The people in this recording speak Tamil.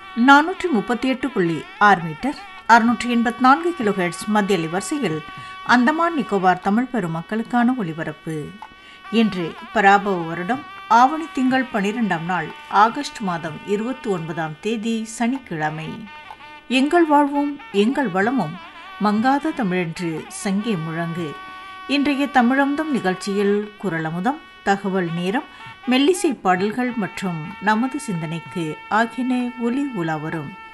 நானூற்றி முப்பத்தி எட்டு புள்ளி ஆறு மீட்டர் அறுநூற்றி எண்பத்தி நான்கு கிலோஹெட்ஸ் மத்திய அலைவரிசையில் அந்தமான் நிக்கோபார் தமிழ் பெருமக்களுக்கான ஒலிபரப்பு இன்று பராபவ வருடம் ஆவணி திங்கள் பனிரெண்டாம் நாள் ஆகஸ்ட் மாதம் இருபத்தி ஒன்பதாம் தேதி சனிக்கிழமை எங்கள் வாழ்வும் எங்கள் வளமும் மங்காத தமிழென்று சங்கே முழங்கு இன்றைய தமிழமுதம் நிகழ்ச்சியில் குரலமுதம் தகவல் நேரம் மெல்லிசை பாடல்கள் மற்றும் நமது சிந்தனைக்கு ஆகியன ஒலி உலா வரும்